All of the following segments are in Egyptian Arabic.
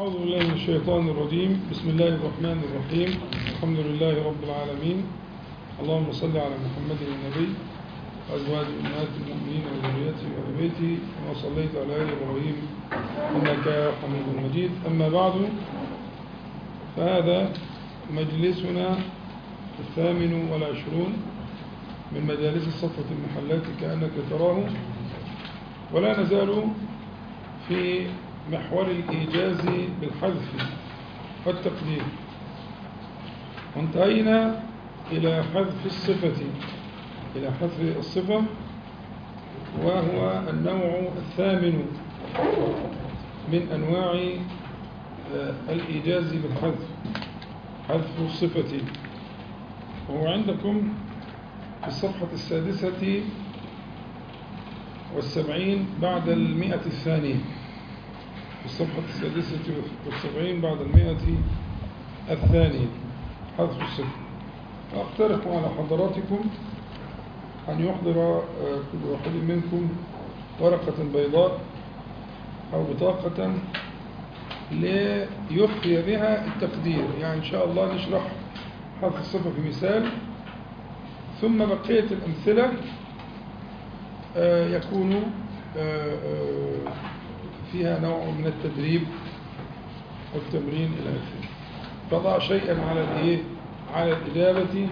أعوذ بالله من الشيطان الرجيم بسم الله الرحمن الرحيم الحمد لله رب العالمين اللهم صل على محمد النبي وأزواج أمهات المؤمنين وذريته وآل بيته كما صليت على آل إبراهيم إنك حميد مجيد أما بعد فهذا مجلسنا الثامن والعشرون من مجالس الصفة المحلات كأنك تراه ولا نزال في محور الإيجاز بالحذف والتقدير وانتهينا إلى حذف الصفة إلى حذف الصفة وهو النوع الثامن من أنواع الإيجاز بالحذف حذف الصفة وهو عندكم في الصفحة السادسة والسبعين بعد المئة الثانية في الصفحة السادسة والسبعين بعد المئة الثانية حذف الصفة وأقترح على حضراتكم أن يحضر كل واحد منكم ورقة بيضاء أو بطاقة ليخفي بها التقدير يعني إن شاء الله نشرح حذف الصفة في مثال ثم بقية الأمثلة يكون فيها نوع من التدريب والتمرين إلى آخره فضع شيئا على الإيه على الإجابة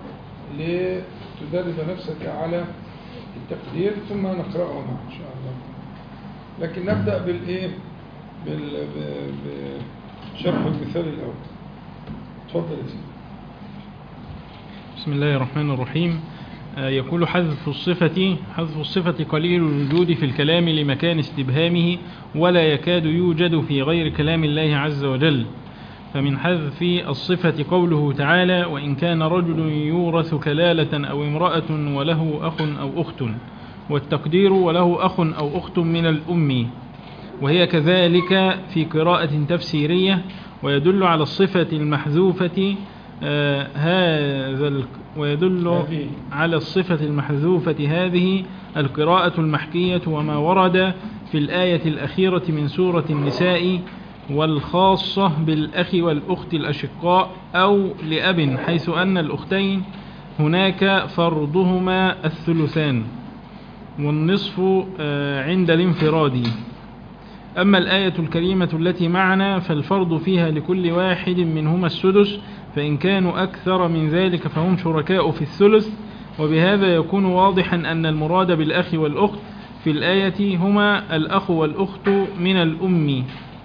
لتدرب نفسك على التقدير ثم نقرأه معا إن شاء الله لكن نبدأ بالإيه بال... بشرح المثال الأول تفضل يا سيدي بسم الله الرحمن الرحيم يقول حذف الصفة حذف الصفة قليل الوجود في الكلام لمكان استبهامه ولا يكاد يوجد في غير كلام الله عز وجل فمن حذف الصفة قوله تعالى وإن كان رجل يورث كلالة أو امرأة وله أخ أو أخت والتقدير وله أخ أو أخت من الأم وهي كذلك في قراءة تفسيرية ويدل على الصفة المحذوفة آه هذا ويدل على الصفة المحذوفة هذه القراءة المحكية وما ورد في الآية الأخيرة من سورة النساء والخاصة بالأخ والأخت الأشقاء أو لأب حيث أن الأختين هناك فرضهما الثلثان والنصف آه عند الانفراد أما الآية الكريمة التي معنا فالفرض فيها لكل واحد منهما السدس فإن كانوا أكثر من ذلك فهم شركاء في الثلث وبهذا يكون واضحا أن المراد بالأخ والأخت في الآية هما الأخ والأخت من الأم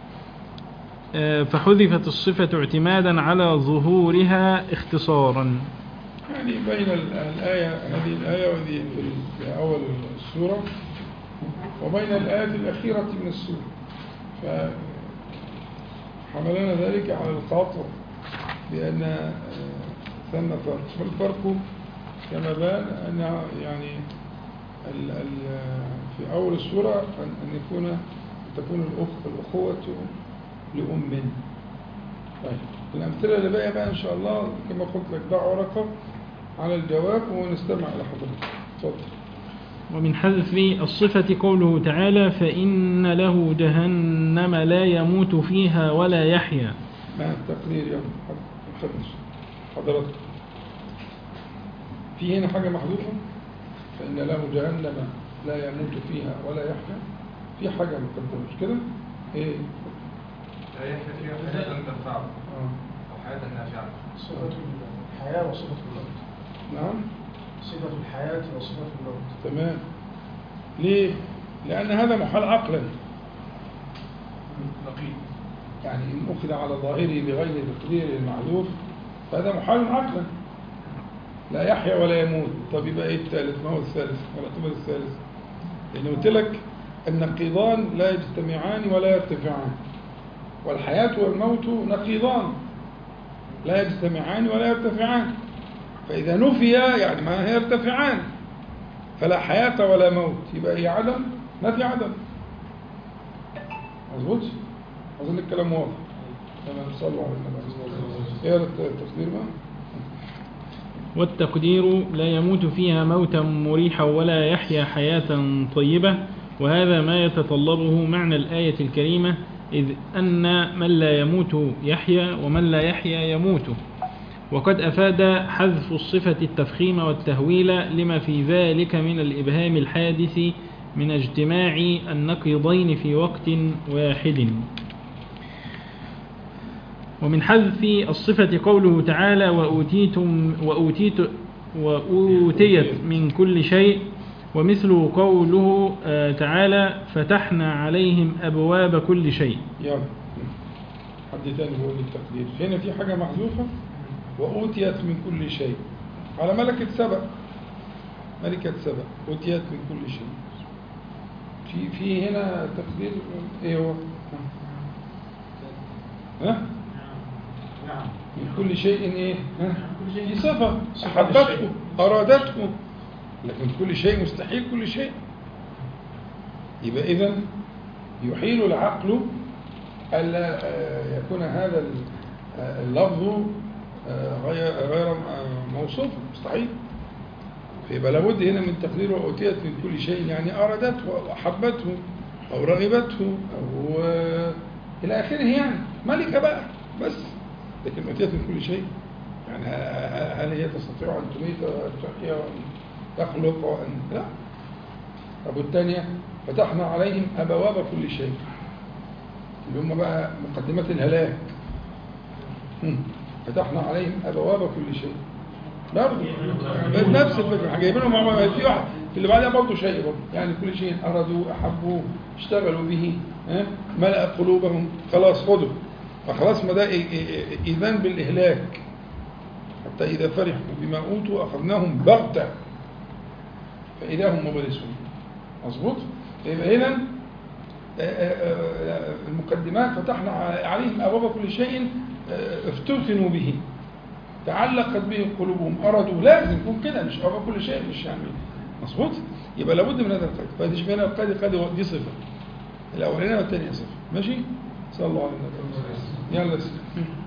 فحذفت الصفة اعتمادا على ظهورها اختصارا يعني بين الآية هذه الآية وهذه في أول السورة وبين الآيات الأخيرة من السورة فحملنا ذلك على القاطع بأن ثم فرق والفرق كما بان أن يعني ال ال في أول السورة أن يكون تكون الأخ الأخوة لأم طيب الأمثلة اللي باقية بقى إن شاء الله كما قلت لك ضع ورقة على الجواب ونستمع إلى حضرتك اتفضل ومن حذف الصفة قوله تعالى فإن له جهنم لا يموت فيها ولا يحيا مع التقدير يا حضرتك في هنا حاجة محذوفة فإن له جهنم لا يموت فيها ولا يحيا في حاجة مقدمة مش كده ايه لا يحيا فيها حياة تنفعه أو حياة نافعة صفة الحياة وصفة الموت نعم صفة الحياة وصفة الموت تمام ليه لأن هذا محال عقلا نقيض يعني إن أخذ على ظاهره بغير تقدير المعذوف فهذا محال عقلا لا يحيا ولا يموت طب يبقى ايه الثالث ما هو الثالث مرتبة الثالث لأن قلت لك النقيضان لا يجتمعان ولا يرتفعان والحياة والموت نقيضان لا يجتمعان ولا يرتفعان فإذا نفي يعني ما هي يرتفعان فلا حياة ولا موت يبقى هي عدم ما في عدم مظبوط أظن الكلام واضح تمام صلوا على النبي ايه التقدير بقى والتقدير لا يموت فيها موتا مريحا ولا يحيا حياة طيبة وهذا ما يتطلبه معنى الآية الكريمة إذ أن من لا يموت يحيا ومن لا يحيا يموت وقد أفاد حذف الصفة التفخيم والتهويل لما في ذلك من الإبهام الحادث من اجتماع النقيضين في وقت واحد ومن حذف الصفة قوله تعالى وأوتيتم وأوتيت وأوتيت من كل شيء ومثل قوله آه، تعالى فتحنا عليهم أبواب كل شيء يلا حد تاني بيقول التقدير هنا في حاجة محذوفة وأوتيت من كل شيء على ملكة سبأ ملكة سبأ أوتيت من كل شيء في في هنا تقدير ايه هو؟ ها؟ نعم من كل شيء ايه؟ ها؟ كل شيء. دي صفة صفة أحبته الشيء. أرادته لكن كل شيء مستحيل كل شيء يبقى إذا يحيل العقل ألا آه، يكون هذا ال- آه، اللفظ آه، غير غير آه، موصوف مستحيل فيبقى لابد هنا من تقدير وأوتيت من كل شيء يعني أرادته أو أحبته أو رغبته أو آه، إلى آخره يعني ملكة بقى بس لكن أوتيت من كل شيء يعني ه- ه- هل هي تستطيع أن تميت وأن تحيي وأن تخلق وأن لا طب والثانية فتحنا عليهم أبواب كل شيء اللي هم بقى مقدمات الهلاك هم. فتحنا عليهم أبواب كل شيء برضه نفس الفكرة احنا جايبينهم مع في واحد في اللي بعدها برضه شيء برضه يعني كل شيء أرادوا أحبوه اشتغلوا به ها؟ ملأ قلوبهم خلاص خدوا فخلاص ما ده إي- إي- إيذان بالإهلاك حتى إذا فرحوا بما أوتوا أخذناهم بغتة فإذا هم مبلسون مظبوط يبقى هنا آه، آه، آه، المقدمات فتحنا عليهم أبواب كل شيء آه، افتتنوا به تعلقت به قلوبهم أرادوا لازم يكون كده مش أبواب كل شيء مش يعني مظبوط يبقى لابد من هذا القيد فدي شبهنا القيد قيد دي صفة الأولانية والثانية صفة ماشي صلى الله عليه وسلم يلا سيدي.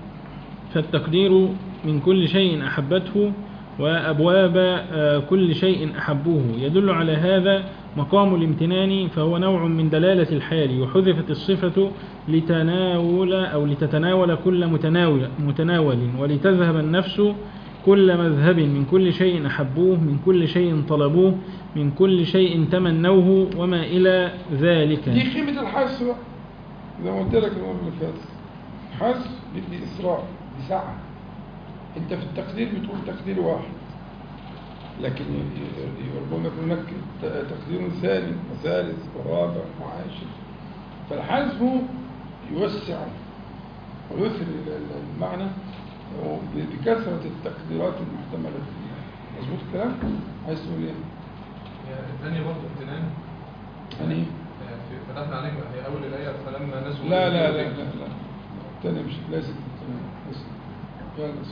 فالتقدير من كل شيء أحبته وأبواب آه، كل شيء أحبوه يدل على هذا مقام الامتنان فهو نوع من دلالة الحال وحذفت الصفة لتناول أو لتتناول كل متناول, متناول ولتذهب النفس كل مذهب من كل شيء أحبوه من كل شيء طلبوه من كل شيء تمنوه وما إلى ذلك دي قيمة الحس بقى زي ما قلت لك المرة اللي فاتت حس بدي إسراء دي ساعة أنت في التقدير بتقول تقدير واحد لكن ي- ي- ربما يكون هناك ت- تقدير ثاني وثالث ورابع وعاشر فالحذف يوسع ويثري ال- ال- المعنى ب- بكثرة التقديرات المحتملة فيها مظبوط الكلام؟ عايز تقول ايه؟ هي الثانية برضه امتنان يعني إيه؟ آه، في- فتحنا عليهم هي أول الآية فلما نسوا لا ما لا ذكروا لا به. لا لا الثانية مش ليست الثانية ليست يا ناس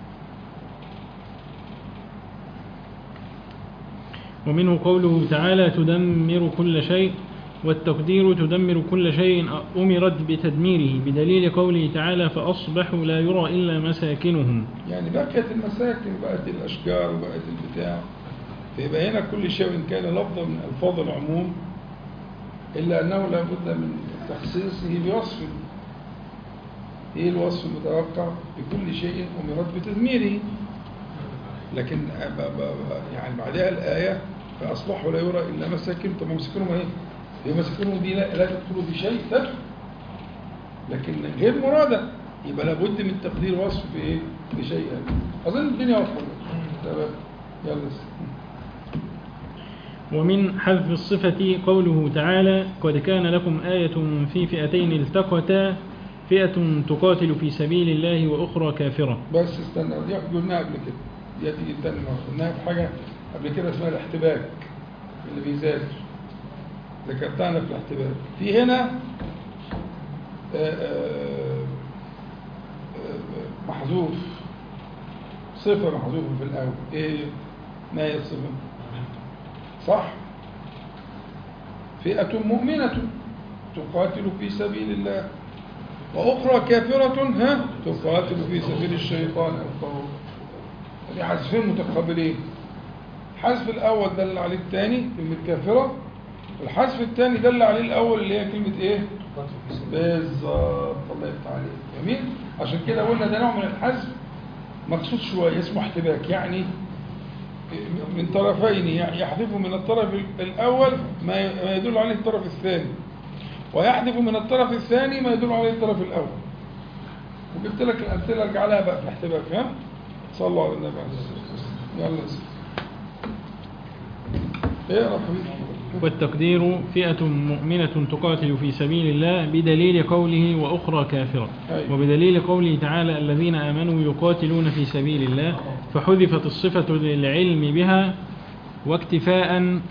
ومنه قوله تعالى تدمر كل شيء والتقدير تدمر كل شيء أمرت بتدميره بدليل قوله تعالى فأصبحوا لا يرى إلا مساكنهم يعني بقيت المساكن بقت الأشجار وبقت البتاع فيبقى هنا كل شيء وإن كان لفظا من ألفاظ العموم إلا أنه لابد من تخصيصه بوصف إيه الوصف المتوقع بكل شيء أمرت بتدميره لكن ب- ب- ب- يعني بعدها الآية فأصبحوا لا يرى إلا مساكن طب ما مساكنهم إيه؟ هي مساكنهم دي لا, لا تدخل بشيء تدخل لكن غير مرادة يبقى لابد من تقدير وصف في إيه؟ بشيء أظن الدنيا واضحة تمام يلا ومن حذف الصفة قوله تعالى قد كان لكم آية في فئتين التقتا فئة تقاتل في سبيل الله وأخرى كافرة بس استنى دي قلناها قبل كده دي هتيجي تاني مرة قلناها في حاجة قبل كده اسمها الاحتباك اللي بيذاكر ذكرتها أنا في الاحتباك في هنا آه، آه، آه، محذوف صفة محذوفة في الأول إيه هي؟ ما هي الصفة؟ صح فئة مؤمنة تقاتل في سبيل الله وأخرى كافرة ها تقاتل في سبيل الشيطان أو الطاغوت هذه حذفين متقابلين الحذف الأول دل عليه الثاني كلمة كافرة والحذف الثاني دل عليه الأول اللي هي كلمة إيه؟ يقاتل في سبيل الله. بالظبط الله يفتح عليك جميل عشان كده قلنا ده نوع من الحذف مخصوص شويه اسمه احتباك يعني من طرفين يعني يحذف من الطرف الاول ما ما يدل عليه الطرف الثاني ويحذف من الطرف الثاني ما يدل عليه الطرف الاول وجبت لك الامثله ارجع لها بقى في الاحتباك ها صلوا على النبي عليه الصلاه والسلام يلا يا سيدي. اقرا حبيبي والتقدير فئة مؤمنة تقاتل في سبيل الله بدليل قوله وأخرى كافرة أيوة. وبدليل قوله تعالى الذين آمنوا يقاتلون في سبيل الله فحذفت الصفة للعلم بها واكتفاء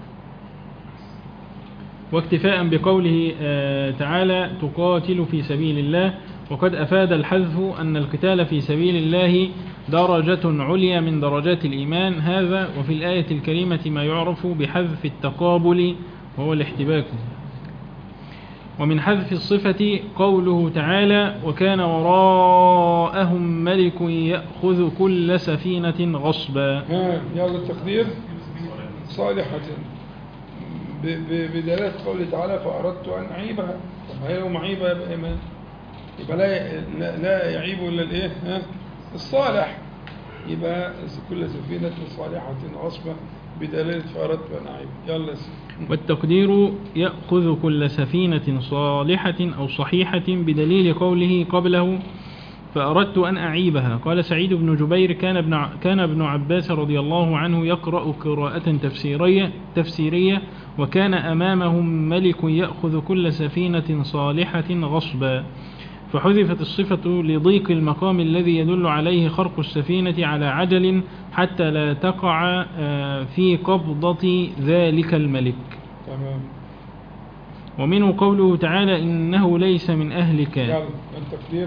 واكتفاء بقوله آه، تعالى تقاتل في سبيل الله وقد أفاد الحذف أن القتال في سبيل الله درجة عليا من درجات الإيمان هذا وفي الآية الكريمة ما يعرف بحذف التقابل وهو الاحتباك ومن حذف الصفة قوله تعالى وكان وراءهم ملك يأخذ كل سفينة غصبا ها يلا التقدير صالحة ب- ب- بدلالة قوله تعالى فأردت أن أعيبها طب هي لو معيبة يبقى إيمان يبقى لا لا, لا يعيب إلا الإيه ها الصالح يبقى كل سفينة صالحة غصبة بدلالة فأردت أن أعيب يلا يا سيدي. والتقدير يأخذ كل سفينة صالحة أو صحيحة بدليل قوله قبله فأردت أن أعيبها قال سعيد بن جبير كان ابن, ع- كان ابن عباس رضي الله عنه يقرأ قراءة تفسيرية, تفسيرية وكان أمامهم ملك يأخذ كل سفينة صالحة غصبا فحذفت الصفة لضيق المقام الذي يدل عليه خرق السفينة على عجل حتى لا تقع آه، في قبضة ذلك الملك تمام ومنه قوله تعالى إنه ليس من أهلك يلا التقدير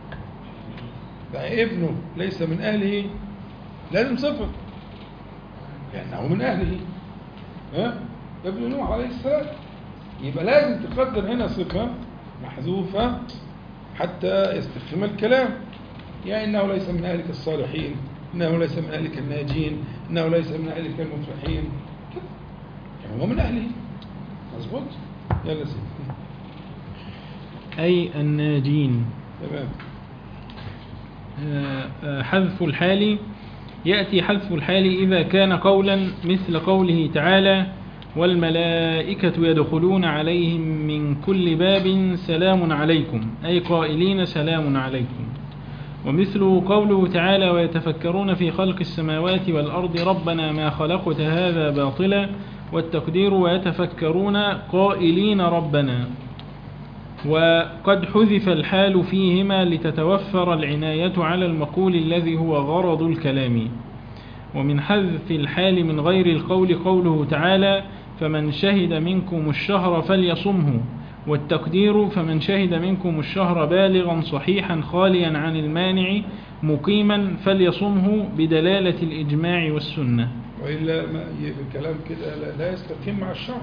ده ابنه ليس من أهله لازم صفة لأنه من أهله ها ابن نوح عليه السلام يبقى لازم تقدر هنا صفة محذوفة حتى يستفهم الكلام يا إنه ليس من أهلك الصالحين إنه ليس من أهلك الناجين إنه ليس من أهلك المفلحين كده يعني هو من أهله مظبوط يلا سيدي أي الناجين تمام آه، آه، حذف الحال يأتي حذف الحال إذا كان قولا مثل قوله تعالى والملائكة يدخلون عليهم من كل باب سلام عليكم أي قائلين سلام عليكم ومثل قوله تعالى ويتفكرون في خلق السماوات والأرض ربنا ما خلقت هذا باطلا والتقدير ويتفكرون قائلين ربنا وقد حذف الحال فيهما لتتوفر العناية على المقول الذي هو غرض الكلام ومن حذف الحال من غير القول قوله تعالى فمن شهد منكم الشهر فليصمه والتقدير فمن شهد منكم الشهر بالغا صحيحا خاليا عن المانع مقيما فليصمه بدلالة الإجماع والسنة وإلا ما ي- الكلام كده لا, لا يستقيم مع الشرع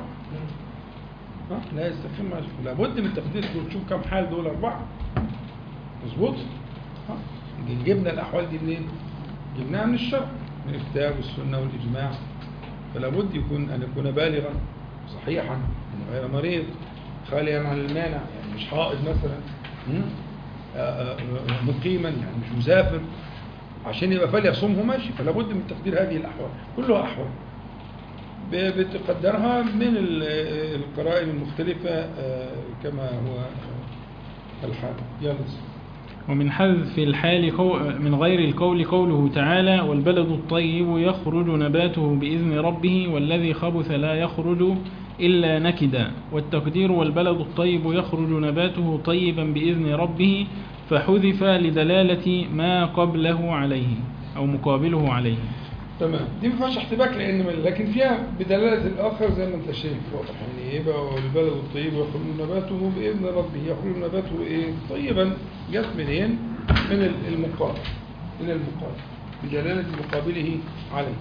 ها؟ لا يستقيم مع الشرع لابد من تقدير دول تشوف كم حال دول أربعة مظبوط ها؟ جبنا الأحوال دي منين؟ جبناها من الشرع من الكتاب والسنة والإجماع فلا بد يكون أن يكون بالغا صحيحا من غير مريض خاليا عن المانع يعني مش حائض مثلا م? آه، آه، مقيما يعني مش مسافر عشان يبقى فليصومه ماشي فلا بد من تقدير هذه الأحوال كلها أحوال ب- بتقدرها من ال- القرائن المختلفة آه، كما هو آه، الحال يلا ومن حذف الحال قو من غير القول قوله تعالى والبلد الطيب يخرج نباته بإذن ربه والذي خبث لا يخرج إلا نكدا والتقدير والبلد الطيب يخرج نباته طيبا بإذن ربه فحذف لدلالة ما قبله عليه أو مقابله عليه تمام دي ما فيهاش احتباك لان من لكن فيها بدلاله الاخر زي ما انت شايف واضح يعني ايه بقى والبلد الطيب يخرج نباته باذن ربه يخرج نباته ايه طيبا جت منين من ال- المقابل من المقابل بدلاله مقابله عليه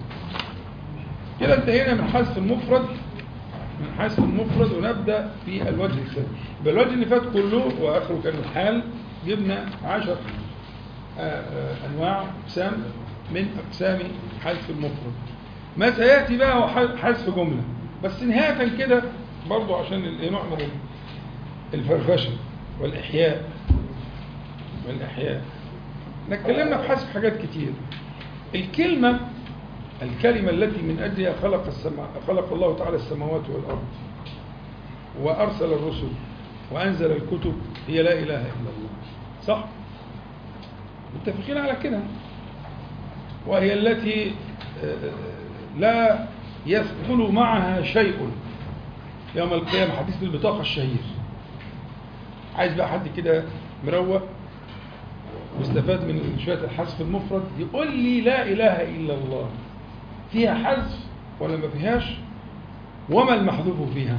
كده انتهينا من حذف المفرد من حذف المفرد ونبدا في الوجه الثاني يبقى الوجه اللي فات كله واخره كان الحال جبنا عشر آه، آه، أنواع أقسام من أقسام حذف المفرد ما سيأتي بقى هو ح- حذف جملة بس نهاية كده برضو عشان ال- نعمل ال- الفرفشه والاحياء والاحياء احنا اتكلمنا في حسب حاجات كتير الكلمه الكلمه التي من اجلها خلق السماء خلق الله تعالى السماوات والارض وارسل الرسل وانزل الكتب هي لا اله الا الله صح متفقين على كده وهي التي آه، لا يثقل معها شيء يوم القيامة حديث البطاقة الشهير عايز بقى حد كده مروق واستفاد من شوية الحذف المفرد يقول لي لا إله إلا الله فيها حذف ولا ما فيهاش وما المحذوف فيها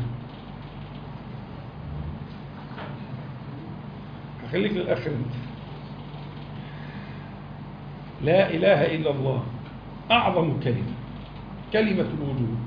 هخليك للآخر انت لا إله إلا الله أعظم كلمة كلمة الوجود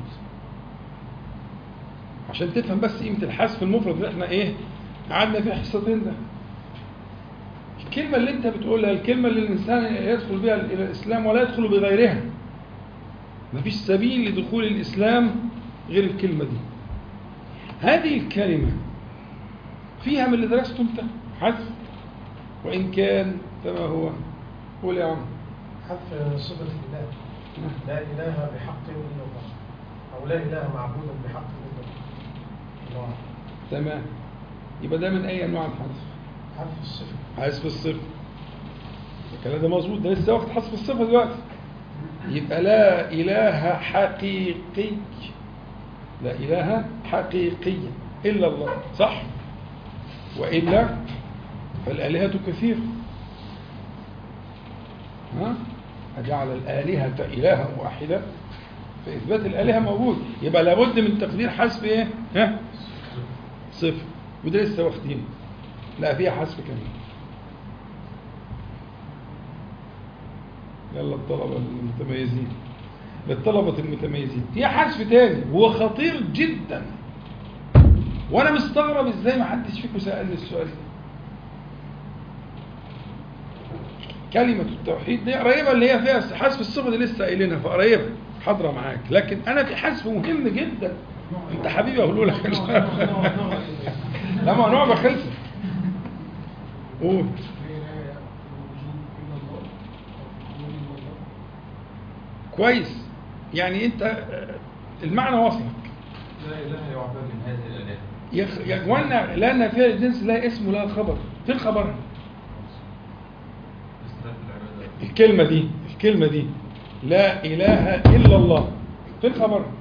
عشان تفهم بس قيمة الحذف المفرد اللي احنا ايه قعدنا فيه حصتين ده الكلمة اللي انت بتقولها الكلمة اللي الإنسان يدخل بها إلى الإسلام ولا يدخل بغيرها مفيش سبيل لدخول الإسلام غير الكلمة دي هذه الكلمة فيها من اللي درسته انت حذف وإن كان فما هو قول يا عم حذف صفة الله لا إله بحق إلا الله أو لا إله معبود بحق إلا الله الله تمام يبقى ده من أي أنواع الحذف حذف الصفة حذف الصفة الكلام ده مظبوط ده لسه واخد حذف الصفة دلوقتي يبقى لا إله حقيقي لا إله حقيقي إلا الله صح وإلا فالآلهة كثيرة ها أجعل الآلهة إلها واحدة فإثبات الآلهة موجود يبقى لابد من تقدير حذف إيه؟ ها؟ صفر وده لسه واخدينه لا فيها حذف كمان يلا الطلبة المتميزين للطلبة المتميزين في حذف تاني هو خطير جدا وانا مستغرب ازاي ما حدش فيكم سألني السؤال ده كلمة التوحيد دي قريبة اللي هي فيها حذف الصفة دي لسه قايلينها فقريبة حاضرة معاك لكن أنا في حذف مهم جدا أنت حبيبي أقول لك لا ما نوع خلصت قول كويس يعني أنت المعنى وصلك لا اله يعبد من هذه الالهه يا أخ- يا اخوانا لا نافيه الجنس لا اسم ولا خبر فين خبرها استراف العباده الكلمة دي الكلمة دي لا إله إلا الله فين خبرها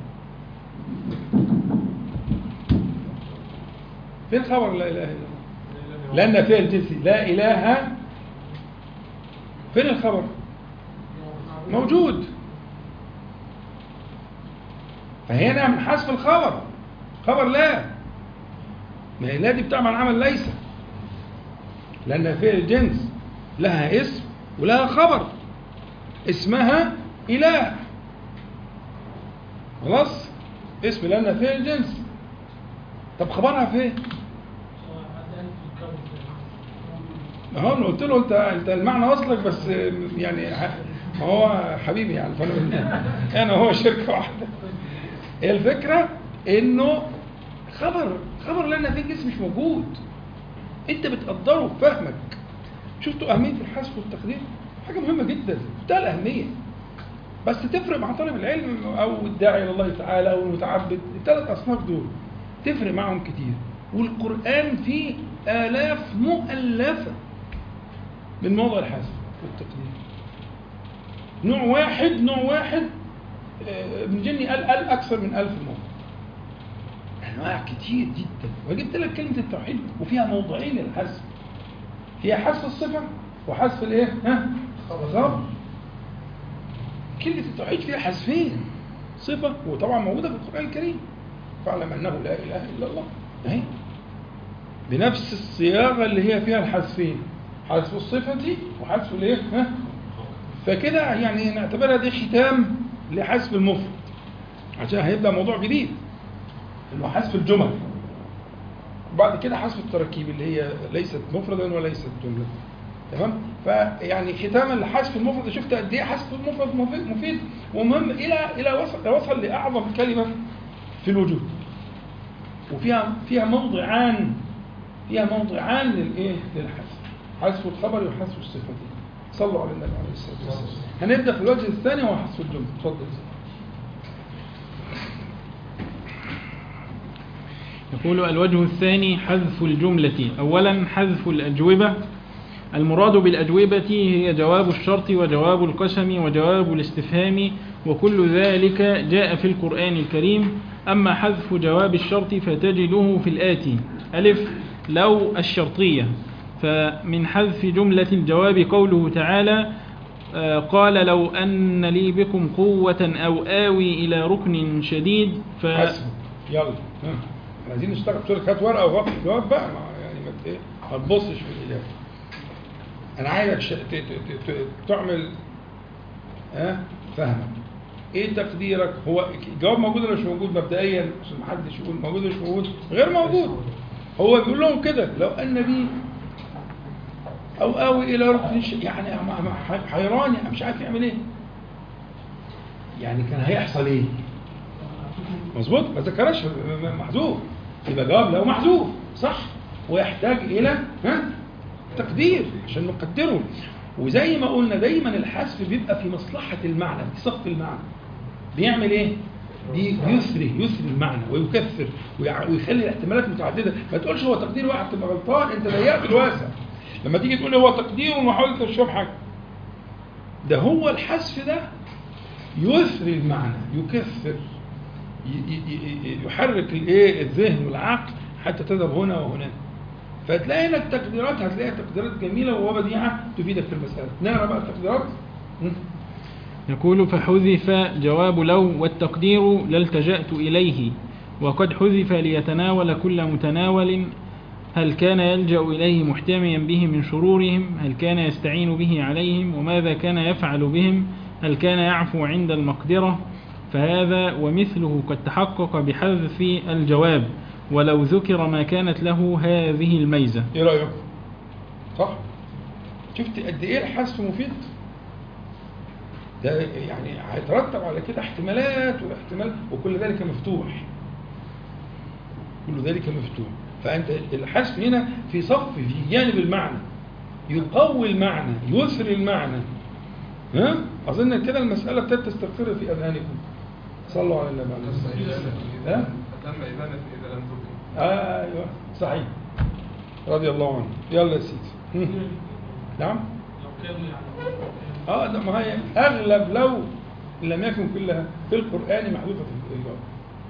فين خبر لا إله إلا الله لأن فيها الجنس لا إله فين الخبر موجود فهنا من حذف الخبر خبر لا ما هي لا دي بتعمل عمل ليس لأن فيها الجنس لها اسم ولها خبر اسمها إله خلاص اسم لأن فيها الجنس طب خبرها فين؟ اهو انا قلت له انت انت المعنى وصلك بس يعني ح- ما هو حبيبي يعني فانا انا هو شركه واحده هي الفكره انه خبر خبر لان في جسم مش موجود انت بتقدره بفهمك شفتوا اهميه الحذف والتقدير حاجه مهمه جدا ده الاهميه بس تفرق مع طالب العلم او الداعي الى الله تعالى او المتعبد الثلاث اصناف دول تفرق معهم كتير والقران فيه الاف مؤلفه من موضع الحذف والتقدير نوع واحد نوع واحد آه، ابن جني قال قال اكثر من ألف موضع انواع كتير جدا وجبت لك كلمه التوحيد وفيها موضعين للحذف فيها حذف الصفه وحذف الايه ها خبر كلمه التوحيد فيها حذفين صفه وطبعا موجوده في القران الكريم فاعلم انه لا اله الا الله اهي بنفس الصياغه اللي هي فيها الحذفين حذف الصفه وحذف الايه ها فكده يعني نعتبرها دي ختام لحذف المفرد عشان هيبدا موضوع جديد اللي هو حذف الجمل وبعد كده حذف التراكيب اللي هي ليست مفردا وليست جمله تمام فيعني ختاما لحذف المفرد شفت قد ايه حذف المفرد مفيد, مفيد ومهم الى الى وصل وصل لاعظم كلمه في الوجود وفيها فيها موضعان فيها موضعان للايه للحذف حذف الخبر وحذف الصفة صلوا على النبي عليه الصلاة والسلام هنبدأ في الوجه الثاني وهو حذف الجملة اتفضل يقول الوجه الثاني حذف الجملة أولا حذف الأجوبة المراد بالأجوبة هي جواب الشرط وجواب القسم وجواب الاستفهام وكل ذلك جاء في القرآن الكريم أما حذف جواب الشرط فتجده في الآتي ألف لو الشرطية فمن حذف جملة الجواب قوله تعالى آه، قال لو أن لي بكم قوة أو آوي إلى ركن شديد ف... حسب يلا ها. احنا عايزين نشتغل تقول لك هات ورقه وغطي جواب بقى ما يعني ما ت- إيه، ما تبصش في الاجابه انا عايزك ش... ت... ت... ت... ت... تعمل ها فهمك ايه تقديرك هو الجواب موجود ولا مش موجود مبدئيا عشان ما حدش يقول موجود ولا مش موجود غير موجود هو بيقول لهم كده لو ان بي او اوي الى ركن ش... يعني ما- ما- حيران يعني مش عارف يعمل ايه يعني كان هيحصل ايه مظبوط ما ذكرش م- م- محذوف يبقى جواب لو محذوف صح ويحتاج الى ها تقدير عشان نقدره وزي ما قلنا دايما الحذف بيبقى في مصلحه المعنى في صف المعنى بيعمل ايه بي- بيسري يسري المعنى ويكثر ويع- ويخلي الاحتمالات متعدده ما تقولش هو تقدير واحد تبقى غلطان انت ضيقت الواسع لما تيجي تقول هو تقدير ومحاوله تشوف حاجه ده هو الحذف ده يثري المعنى يكثر ي- ي- ي- يحرك الايه الذهن والعقل حتى تذهب هنا وهناك فتلاقي هنا التقديرات هتلاقيها تقديرات جميله وبديعه تفيدك في المساله نقرا بقى التقديرات م? يقول فحذف جواب لو والتقدير لالتجأت إليه وقد حذف ليتناول كل متناول هل كان يلجأ إليه محتميا به من شرورهم هل كان يستعين به عليهم وماذا كان يفعل بهم هل كان يعفو عند المقدرة فهذا ومثله قد تحقق بحذف الجواب ولو ذكر ما كانت له هذه الميزة ايه رايكم صح شفت قد ايه الحذف مفيد ده يعني هيترتب على كده احتمالات واحتمال وكل ذلك مفتوح كل ذلك مفتوح فانت الحذف هنا في صف في جانب المعنى يقوي المعنى يسري المعنى ها اظن كده المساله ابتدت تستقر في اذهانكم صلوا على النبي عليه الصلاه والسلام ها تم إبانة إذا لم تبن ايوه صحيح رضي الله عنه يلا يا سيدي هم. نعم اه ده ما هي اغلب لو لم يكن كلها في القران محذوفه في الجواب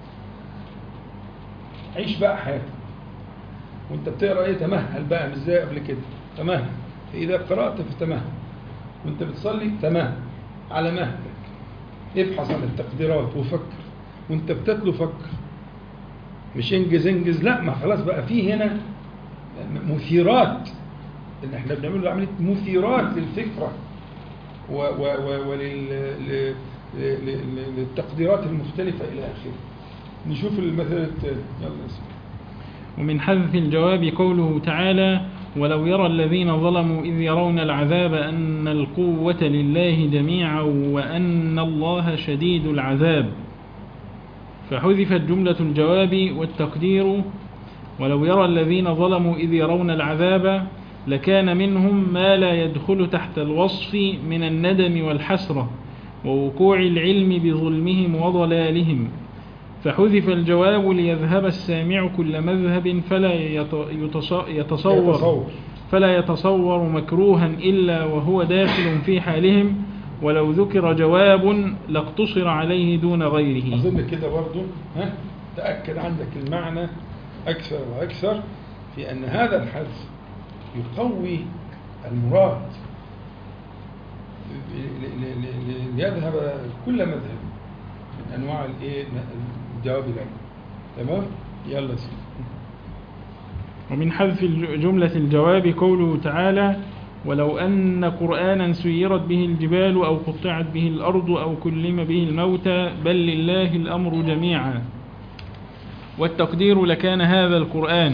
عيش بقى حياتك وانت بتقرا ايه تمهل بقى مش زي قبل كده تمهل فاذا قرات فتمهل وانت بتصلي تمهل على مهلك ابحث عن التقديرات وفكر وانت بتتلو فكر مش انجز انجز لا ما خلاص بقى في هنا مثيرات اللي احنا بنعمله عمليه مثيرات للفكره و و و ولل ل- ل- ل- للتقديرات المختلفه الى اخره نشوف المثل التالي يلا يا سيدي ومن حذف الجواب قوله تعالى ولو يرى الذين ظلموا إذ يرون العذاب أن القوة لله جميعا وأن الله شديد العذاب فحذفت جملة الجواب والتقدير ولو يرى الذين ظلموا إذ يرون العذاب لكان منهم ما لا يدخل تحت الوصف من الندم والحسرة ووقوع العلم بظلمهم وضلالهم فحذف الجواب ليذهب السامع كل مذهب فلا يت- يتص- يتصور يتصور. فلا يتصور مكروها إلا وهو داخل في حالهم ولو ذكر جواب لاقتصر عليه دون غيره اظن كده برضو ها تاكد عندك المعنى اكثر واكثر في ان هذا الحذف يقوي المراد ل- ل- ل- ل- ليذهب كل مذهب من انواع الايه الجواب العلمي تمام يلا يا سيدي ومن حذف الج- جملة الجواب قوله تعالى ولو أن قرآنا سيرت به الجبال أو قطعت به الأرض أو كلم به الموتى بل لله الأمر جميعا والتقدير لكان هذا القرآن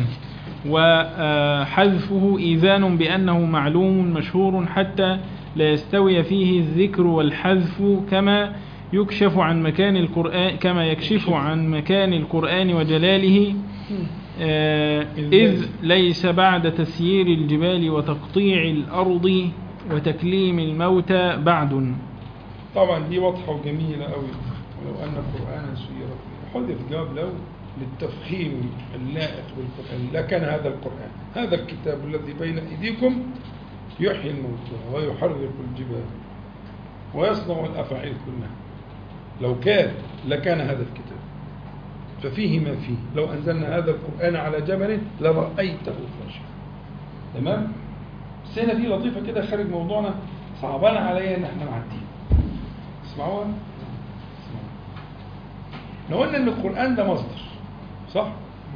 وحذفه إيذان بأنه معلوم مشهور حتى لا يستوي فيه الذكر والحذف كما يكشف عن مكان القرآن كما يكشف عن مكان القرآن وجلاله آه، إذ إذ ليس بعد تسيير الجبال وتقطيع الأرض وتكليم الموتى بعد طبعا دي واضحة وجميلة قوي ولو أن قرآنا سيرت حذف جواب لو للتفخيم اللائق بالقرآن لكن هذا القرآن هذا الكتاب الذي بين أيديكم يحيي الموتى ويحرك الجبال ويصنع الأفاعيل كلها لو كان لكان هذا الكتاب ففيه ما فيه لو أنزلنا هذا القرآن على جبل لرأيته خاشعا تمام بس هنا دي لطيفة كده خارج موضوعنا صعبان عليا إن احنا نعديها اسمعوها اسمعوها لو قلنا ان القرآن ده مصدر صح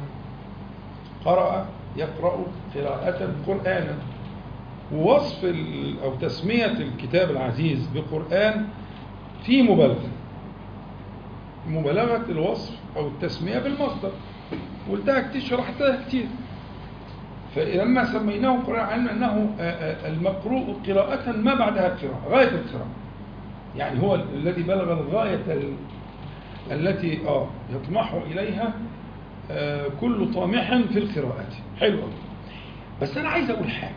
قرأ يقرأ قراءة قرآنا ووصف ال- أو تسمية الكتاب العزيز بقرآن في مبالغة مبالغة الوصف أو التسمية بالمصدر قلتها كتير شرحتها كتير فلما سميناه قرآن علمنا أنه آه، آه، المقروء قراءة ما بعدها قراءة غاية القراءة يعني هو الذي بلغ الغاية ال- التي آه يطمح إليها آه كل طامح في القراءة حلو أوي. بس أنا عايز أقول حاجة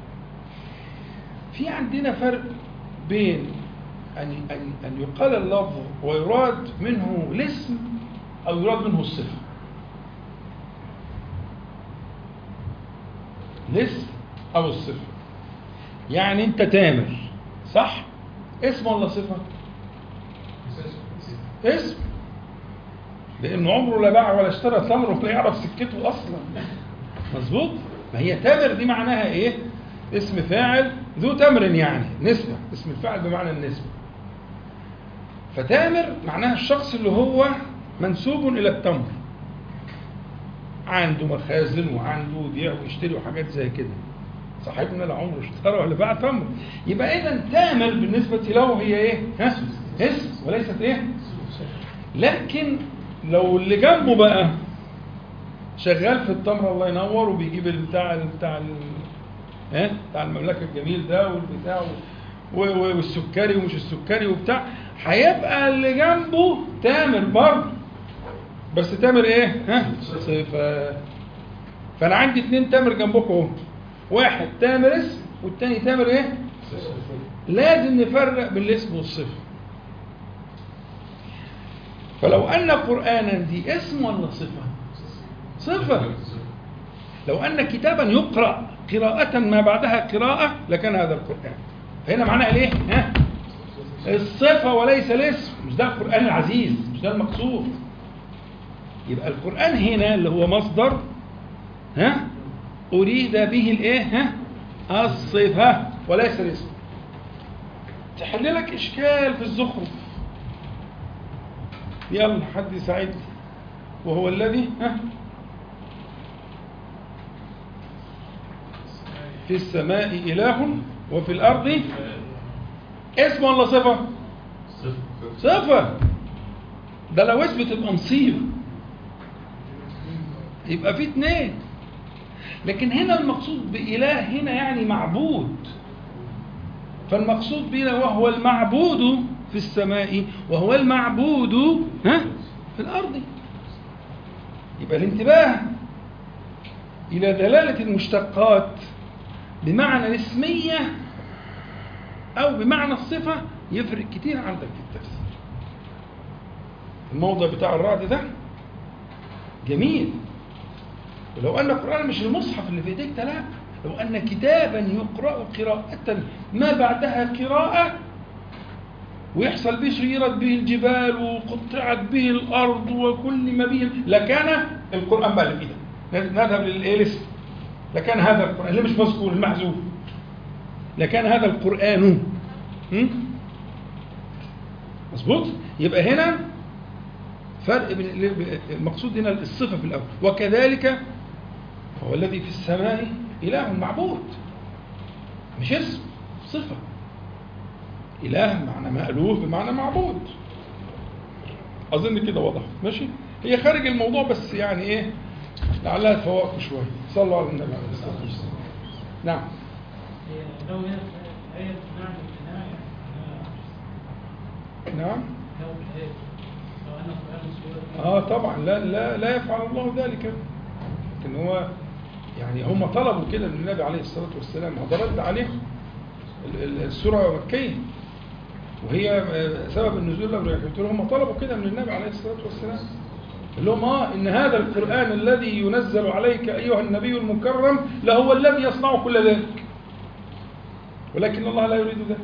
في عندنا فرق بين أن أن أن يقال اللفظ ويراد منه الاسم أو يراد منه الصفة الاسم أو الصفة يعني أنت تامر صح؟ اسم ولا صفة؟ اسم لأن عمره لا باع ولا اشترى تمر ولا يعرف سكته أصلا مظبوط؟ ما هي تامر دي معناها إيه؟ اسم فاعل ذو تمر يعني نسبة اسم الفاعل بمعنى النسبة فتامر معناها الشخص اللي هو منسوب إلى التمر عنده مخازن وعنده يبيع ويشتري وحاجات زي كده صاحبنا لا عمره اشترى ولا باع تمر يبقى اذا تامر بالنسبه له هي ايه؟ ها؟ اسم وليست ايه؟ لكن لو اللي جنبه بقى شغال في التمر الله ينور وبيجيب البتاع بتاع ال- ها بتاع المملكه الجميل ده والبتاع و- و- والسكري ومش السكري وبتاع هيبقى اللي جنبه تامر برضه بس تامر ايه؟ ها؟ صفة فانا عندي اتنين تامر جنبكم اهو واحد تامر اسم والتاني تامر ايه؟ لازم نفرق بين الاسم والصفة فلو أن قرآنا دي اسم ولا صفة؟ صفة لو أن كتابا يقرأ قراءة ما بعدها قراءة لكان هذا القرآن فهنا معناها ليه؟ ها؟ الصفة وليس الاسم مش ده القرآن العزيز مش ده المقصود يبقى القرآن هنا اللي هو مصدر ها أريد به الإيه ها الصفة وليس الاسم تحل لك إشكال في الزخرف يلا حد يساعدني وهو الذي ها في السماء إله وفي الأرض اسم ولا صفة؟ صفة ده لو اسم تبقى مصيبة يبقى في اتنين لكن هنا المقصود بإله هنا يعني معبود فالمقصود بنا وهو المعبود في السماء وهو المعبود ها في الأرض يبقى الانتباه إلى دلالة المشتقات بمعنى الاسمية أو بمعنى الصفة يفرق كتير عندك في التفسير الموضع بتاع الرعد ده جميل ولو أن القرآن مش المصحف اللي في ايديك ده لا لو أن كتابا يقرأ قراءة ما بعدها قراءة ويحصل به سيرت به الجبال وقطعت به الأرض وكل ما به لكان القرآن بقى اللي في ايدك نذهب للاسم لكان هذا القرآن اللي مش مذكور المحذوف لكان هذا القرآن م? مظبوط يبقى هنا فرق بين المقصود هنا الصفة في الأول وكذلك هو الذي في السماء إله معبود مش اسم صفة إله معنى مألوف بمعنى معبود أظن كده واضح ماشي هي خارج الموضوع بس يعني إيه لعلها تفوقوا شوية صلوا على النبي عليه الصلاة والسلام نعم لو هي آية بمعنى البناء نعم لو آية لو أن القرآن سورة اه طبعا لا لا لا يفعل الله ذلك لكن هو يعني هم طلبوا كده من النبي عليه الصلاة والسلام هذا رد عليهم ال- ال- السورة مكية وهي آه، سبب النزول لو قلت لهم هم طلبوا كده من النبي عليه الصلاة والسلام قال لهم اه ان هذا القرآن الذي ينزل عليك ايها النبي المكرم لهو الذي يصنع كل ذلك ولكن الله لا يريد ذلك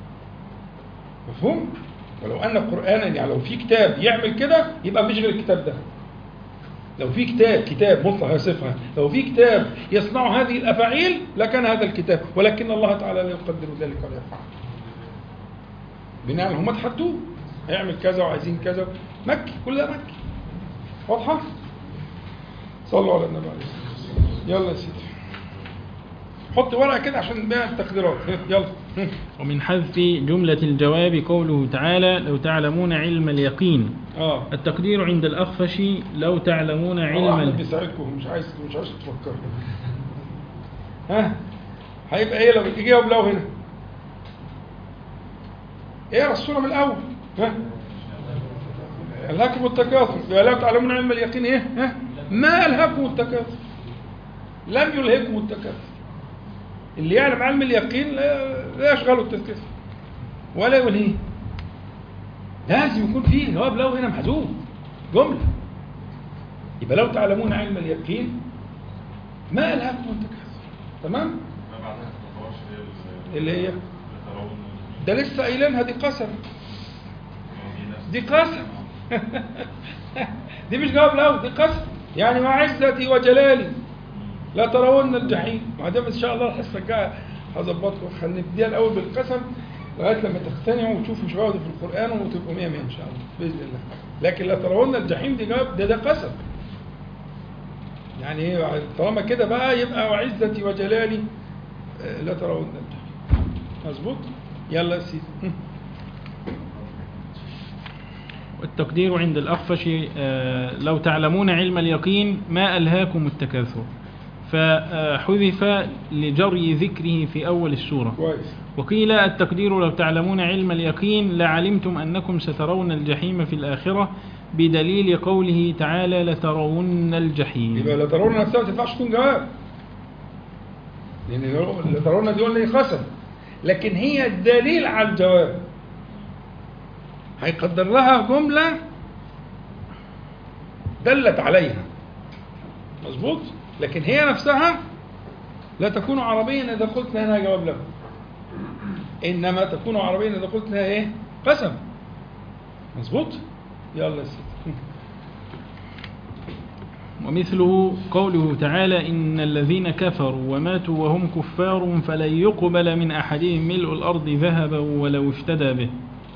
مفهوم ولو ان قرآنا يعني لو في كتاب يعمل كده يبقى مفيش غير الكتاب ده لو في كتاب كتاب مطلق صفة لو في كتاب يصنع هذه الأفاعيل لكان هذا الكتاب ولكن الله تعالى لا يقدر ذلك ولا يفعل بناء هم تحدوه هيعمل كذا وعايزين كذا مكي كل ده مكي واضحة؟ صلوا على النبي عليه الصلاة والسلام يلا يا سيدي حط ورقة كده عشان بيها التقديرات يلا ومن حذف جملة الجواب قوله تعالى لو تعلمون علم اليقين اه التقدير عند الأخفش لو تعلمون علم علم ال- بيساعدكم مش عايز مش عايز تفكر ها هيبقى ايه لو بتجاوب لو هنا اقرا السوره من الاول ها الهاكم التكاثر يا لا تعلمون علم اليقين ايه ها ما الهاكم التكاثر لم يلهكم التكاثر اللي يعلم علم اليقين لا, لا يشغله التكاثر ولا يلهيه لازم يكون فيه جواب لو هنا محذوف جمله يبقى لو تعلمون علم اليقين ما ألهاكم التكاثر تمام ما بعدها ما تعتبرش هي ال- اللي هي ترون ده لسه قايلينها دي قسم دي نفس دي قسم دي مش جواب لو دي قسم يعني مع عزتي وجلالي لا ترون الجحيم ما دام ان شاء الله الحصه الجايه هظبطكم هنبديها الاول بالقسم لغايه لما تقتنعوا وتشوفوا شواهد في القران وتبقوا 100 100 ان شاء الله باذن الله لكن لا ترون الجحيم دي جواب ده ده قسم يعني ايه طالما كده بقى يبقى وعزتي وجلالي آه، لا ترون الجحيم مظبوط يلا يا سيدي والتقدير عند الأخفش آه، لو تعلمون علم اليقين ما ألهاكم التكاثر فحذف لجري ذكره في أول السورة كويس وقيل التقدير لو تعلمون علم اليقين لعلمتم أنكم سترون الجحيم في الآخرة بدليل قوله تعالى لترون الجحيم يبقى لا ترون نفسها ما تنفعش تكون جواب لان لو- لا ترون دي قلنا إيه قسم لكن هي الدليل على الجواب هيقدر لها جملة دلت عليها مظبوط لكن هي نفسها لا تكون عربيا إذا قلت هنا جواب له إنما تكون عربيا إذا قلت لها إيه قسم مظبوط يلا يا سيدي ومثله قوله تعالى إن الذين كفروا وماتوا وهم كفار فلن يقبل من أحدهم ملء الأرض ذهبا ولو افتدى به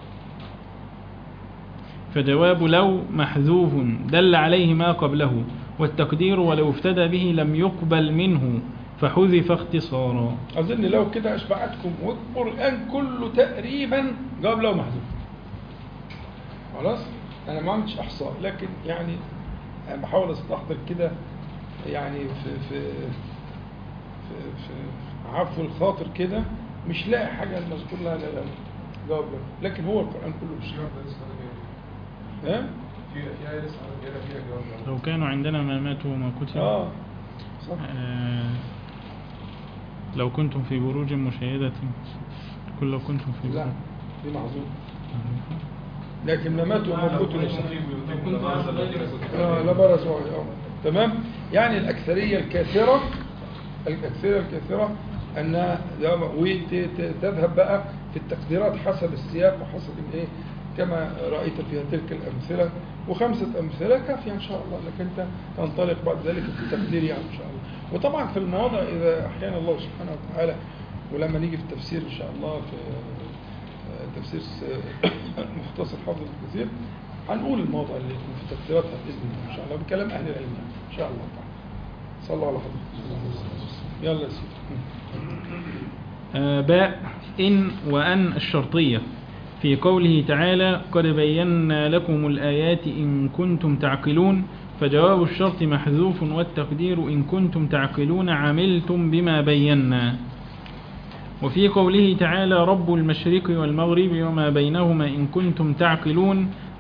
فجواب لو محذوف دل عليه ما قبله والتقدير ولو افتدى به لم يقبل منه فحذف اختصارا أظن لو كده أشبعتكم والقرآن كله تقريبا جواب له محذوف خلاص أنا ما عملتش إحصاء لكن يعني أنا بحاول أستحضر كده يعني في في في, في عفو الخاطر كده مش لاقي حاجة مذكور لها لا لا جواب له لكن هو القرآن كله مش جواب لسه جاي. ها؟ في في آية لسه جاية فيها جواب لو كانوا عندنا ما ماتوا وما قتلوا آه صح آه، لو كنتم في بروج مشيدة كل لو كنتم في لا بروج دي معذور لكن ما ماتوا وما قتلوا صح آه لا برز وعي آه. تمام يعني الأكثرية الكاثرة الأكثرية الكاثرة أنها وتذهب بقى في التقديرات حسب السياق وحسب الإيه كما رأيت في تلك الأمثلة وخمسة أمثلة كافية إن شاء الله لك أنت تنطلق بعد ذلك في التقدير يعني إن شاء الله وطبعا في المواضع إذا أحيانا الله سبحانه وتعالى ولما نيجي في التفسير إن شاء الله في آه، تفسير س- مختصر حافظ الكثير هنقول المواضع اللي يكون في تقديراتها بإذن الله إن شاء الله بكلام أهل العلم يعني إن شاء الله تعالى صلوا على حضرتك يلا يا سيدي آه، باء إن وأن الشرطية في قوله تعالى قد بينا لكم الآيات إن كنتم تعقلون فجواب الشرط محذوف والتقدير إن كنتم تعقلون عملتم بما بينا وفي قوله تعالى رب المشرق والمغرب وما بينهما إن كنتم تعقلون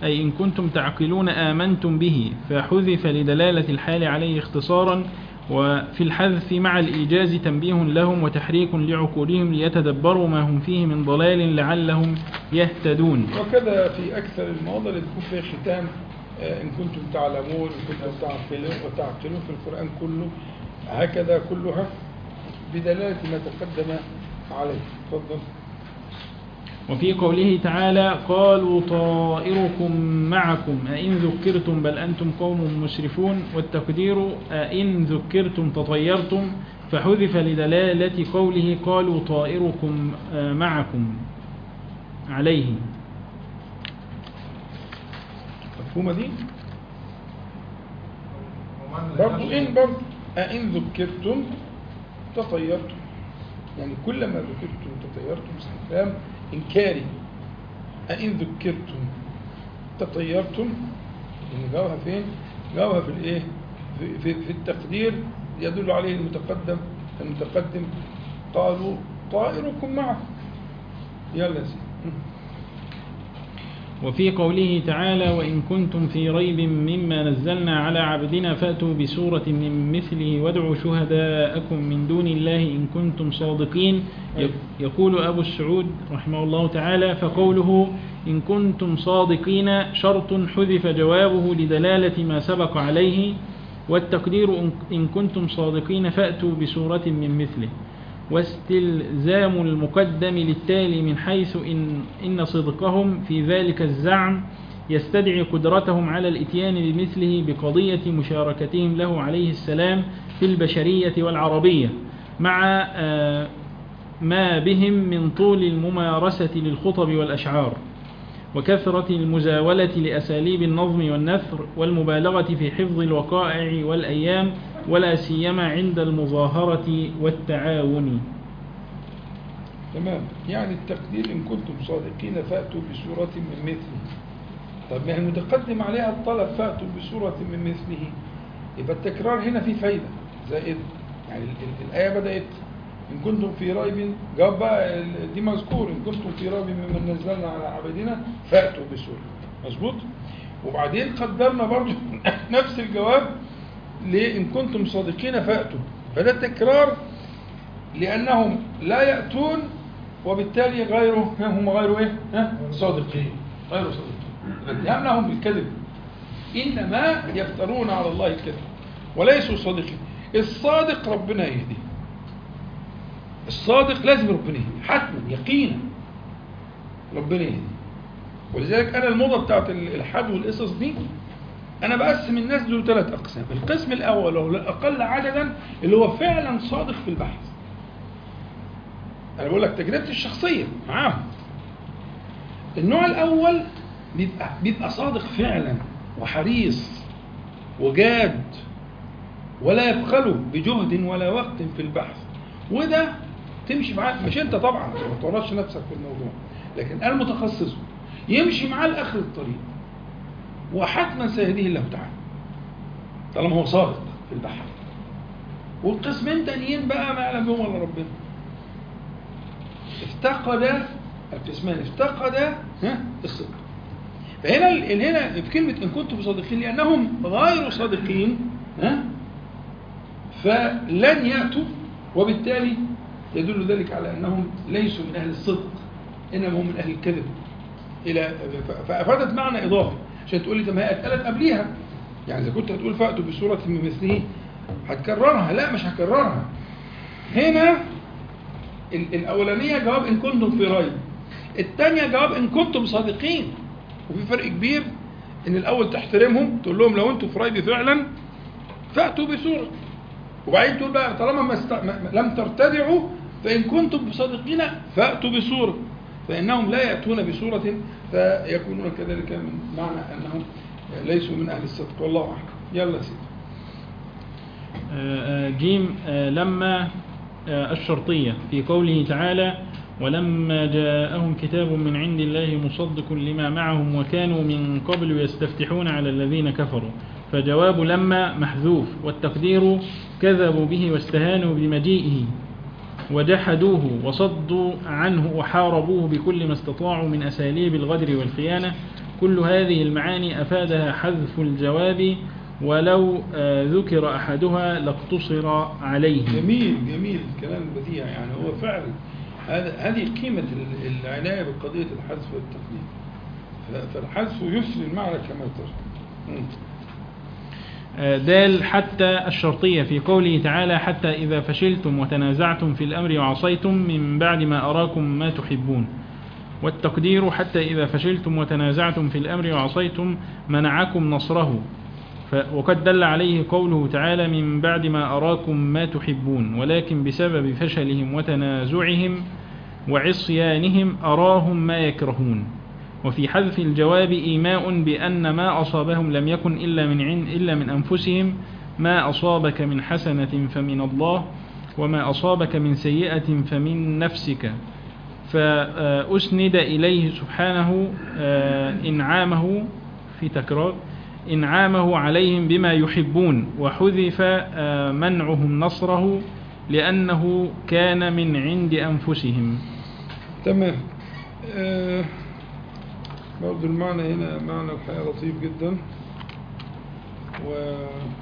أي إن كنتم تعقلون آمنتم به فحذف لدلالة الحال عليه اختصارا وفي الحذف مع الإيجاز تنبيه لهم وتحريك لعقولهم ليتدبروا ما هم فيه من ضلال لعلهم يهتدون وكذا في أكثر المواضع اللي تكون فيها ختام آه، إن كنتم تعلمون إن كنتم تعقلون وتعقلون في القرآن كله هكذا كلها بدلالة ما تقدم عليه تفضل وفي قوله تعالى قالوا طائركم معكم أئن ذكرتم بل أنتم قوم مسرفون والتقدير أئن ذكرتم تطيرتم فحذف لدلالة قوله قالوا طائركم آه، معكم عليه مفهومة دي ومعنى برضو الإنسان- إن برضو أئن ذكرتم تطيرتم يعني كلما ذكرتم تطيرتم استفهام إنكاري أئن ذكرتم تطيرتم يعني جاوها فين؟ جاوها في الإيه؟ في, في, في التقدير يدل عليه المتقدم المتقدم قالوا طائركم معكم يلا يا سيدي وفي قوله تعالى وإن كنتم في ريب مما نزلنا على عبدنا فأتوا بسورة من مثله وادعوا شهداءكم من دون الله إن كنتم صادقين ي- يقول أبو السعود رحمه الله تعالى فقوله إن كنتم صادقين شرط حذف جوابه لدلالة ما سبق عليه والتقدير إن- إن كنتم صادقين فأتوا بسورة من مثله واستلزام المقدم للتالي من حيث إن, إن صدقهم في ذلك الزعم يستدعي قدرتهم على الإتيان بمثله بقضية مشاركتهم له عليه السلام في البشرية والعربية مع آه، ما بهم من طول الممارسة للخطب والأشعار وكثرة المزاولة لأساليب النظم والنثر والمبالغة في حفظ الوقائع والأيام ولا سيما عند المظاهرة والتعاون تمام يعني التقدير إن كنتم صادقين فأتوا بسورة من مثله طب ما هي المتقدم عليها الطلب فأتوا بسورة من مثله يبقى التكرار هنا فيه فايدة زائد يعني ال- ال- الآية بدأت إن كنتم في ريب جواب بقى ال- دي مذكور إن كنتم في ريب مما نزلنا على عبدنا فأتوا بسورة مظبوط وبعدين قدرنا برضو نفس الجواب لإن كنتم صادقين فأتوا فده تكرار لأنهم لا يأتون وبالتالي غيره هم غير إيه؟ ها؟ صادقين غير صادقين اتهمناهم بالكذب إنما يفترون على الله الكذب وليسوا صادقين الصادق ربنا يهديه الصادق لازم ربنا يهديه حتما يقينا ربنا يهديه ولذلك أنا الموضة بتاعت الإلحاد والقصص دي أنا بقسم الناس دول ثلاث أقسام القسم الأول وهو الأقل عددا اللي هو فعلا صادق في البحث أنا بقول لك تجربتي الشخصية معاهم النوع الأول بيبقى, بيبقى صادق فعلا وحريص وجاد ولا يبخله بجهد ولا وقت في البحث وده تمشي معاه مش انت طبعا ما تورطش نفسك في الموضوع لكن المتخصص يمشي معاه لاخر الطريق وحتما سيهديه الله تعالى طالما هو صادق في البحث والقسمين تانيين بقى ما يعلم بهم الا ربنا افتقد القسمان افتقد ها الصدق فهنا ال- هنا في كلمة إن كنتم صادقين لأنهم غير صادقين ها فلن يأتوا وبالتالي يدل ذلك على أنهم ليسوا من أهل الصدق إنما هم من أهل الكذب إلى ف- فأفادت معنى إضافي عشان تقول لي طب ما هي اتقالت قبليها يعني إذا كنت هتقول فأتوا بسورة من مثله هتكررها لا مش هكررها هنا ال- الأولانية جواب إن كنتم في ريب الثانية جواب إن كنتم صادقين وفي فرق كبير إن الأول تحترمهم تقول لهم لو أنتم في ريب فعلا فأتوا بسورة وبعدين تقول بقى طالما ما است... ما... لم ترتدعوا فإن كنتم صادقين فأتوا بسورة فإنهم لا يأتون بسورة فيكونون كذلك من معنى أنهم ليسوا من أهل الصدق والله أعلم يلا يا سيدي آه، آه، جيم آه، لما آه، الشرطية في قوله تعالى ولما جاءهم كتاب من عند الله مصدق لما معهم وكانوا من قبل يستفتحون على الذين كفروا فجواب لما محذوف والتقدير كذبوا به واستهانوا بمجيئه وجحدوه وصدوا عنه وحاربوه بكل ما استطاعوا من أساليب الغدر والخيانة كل هذه المعاني أفادها حذف الجواب ولو آه، ذكر أحدها لاقتصر عليه جميل جميل كلام بديع يعني هو فعلا هذا هذه قيمة ال- العناية بقضية الحذف والتقليد ف- فالحذف يسري المعنى كما ترى مم. آه، دال حتى الشرطية في قوله تعالى حتى إذا فشلتم وتنازعتم في الأمر وعصيتم من بعد ما أراكم ما تحبون والتقدير حتى إذا فشلتم وتنازعتم في الأمر وعصيتم منعكم نصره ف- وقد دل عليه قوله تعالى من بعد ما أراكم ما تحبون ولكن بسبب فشلهم وتنازعهم وعصيانهم أراهم ما يكرهون وفي حذف الجواب إيماء بأن ما أصابهم لم يكن إلا من عند إلا من أنفسهم ما أصابك من حسنة فمن الله وما أصابك من سيئة فمن نفسك فأسند إليه سبحانه آه، إنعامه في تكرار إنعامه عليهم بما يحبون وحذف آه، منعهم نصره لأنه كان من عند أنفسهم تمام آه برضو المعنى هنا معنى الحقيقة لطيف جدا و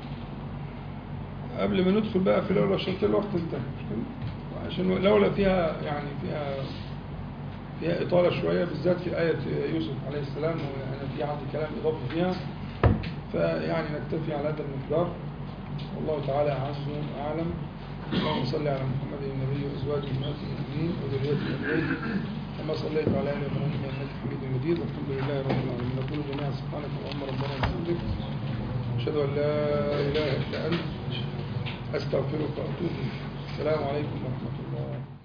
قبل ما ندخل بقى في لولا شرط الوقت انتهى مش كده؟ عشان لولا فيها يعني فيها فيها إطالة شوية بالذات في آية يوسف عليه السلام وأنا في عندي كلام إضافي فيها فيعني نكتفي على هذا المقدار والله تعالى أعز وأعلم اللهم صل على محمد النبي وأزواجه أمهات المؤمنين وذريته وبيته كما صليت على آل إبراهيم إنك حميد مجيد والحمد لله رب العالمين نقول جميعا سبحانك اللهم ربنا وبحمدك أشهد أن لا إله إلا أنت أستغفرك وأتوب إليك السلام عليكم ورحمة الله